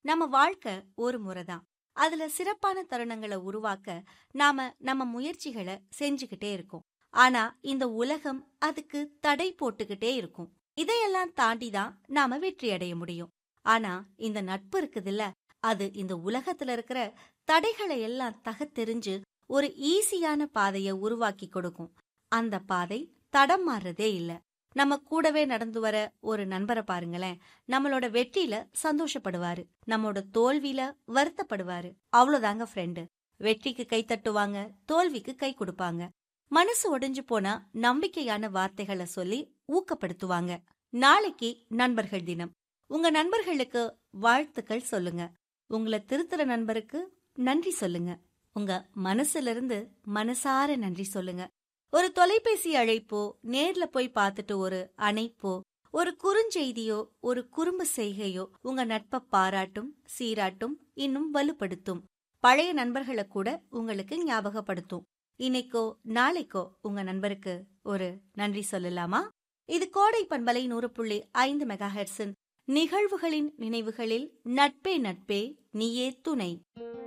நம்ம வாழ்க்கை ஒரு முறைதான் அதுல சிறப்பான தருணங்களை உருவாக்க நாம நம்ம முயற்சிகளை செஞ்சுக்கிட்டே இருக்கோம் ஆனா இந்த உலகம் அதுக்கு தடை போட்டுக்கிட்டே இருக்கும் இதையெல்லாம் தாண்டி தான் நாம வெற்றி அடைய முடியும் ஆனா இந்த நட்பு இருக்குதுல்ல அது இந்த உலகத்துல இருக்கிற தடைகளை எல்லாம் தகத்தெறிஞ்சு ஒரு ஈஸியான பாதையை உருவாக்கி கொடுக்கும் அந்த பாதை தடம் மாறுறதே இல்ல நம்ம கூடவே நடந்து வர ஒரு நண்பரை பாருங்களேன் நம்மளோட வெற்றியில சந்தோஷப்படுவாரு நம்மளோட தோல்வியில வருத்தப்படுவாரு அவ்வளவுதாங்க ஃப்ரெண்டு வெற்றிக்கு கை தட்டுவாங்க தோல்விக்கு கை கொடுப்பாங்க மனசு ஒடிஞ்சு போனா நம்பிக்கையான வார்த்தைகளை சொல்லி ஊக்கப்படுத்துவாங்க நாளைக்கு நண்பர்கள் தினம் உங்க நண்பர்களுக்கு வாழ்த்துக்கள் சொல்லுங்க உங்களை திருத்துற நண்பருக்கு நன்றி சொல்லுங்க உங்க மனசுல இருந்து மனசார நன்றி சொல்லுங்க ஒரு தொலைபேசி அழைப்போ நேர்ல போய் பார்த்துட்டு ஒரு அணைப்போ ஒரு குறுஞ்செய்தியோ ஒரு குறும்பு செய்கையோ உங்க நட்பை பாராட்டும் சீராட்டும் இன்னும் வலுப்படுத்தும் பழைய நண்பர்களை கூட உங்களுக்கு ஞாபகப்படுத்தும் இன்னைக்கோ நாளைக்கோ உங்க நண்பருக்கு ஒரு நன்றி சொல்லலாமா இது கோடை பண்பலை நூறு புள்ளி ஐந்து மெகா நிகழ்வுகளின் நினைவுகளில் நட்பே நட்பே நீயே துணை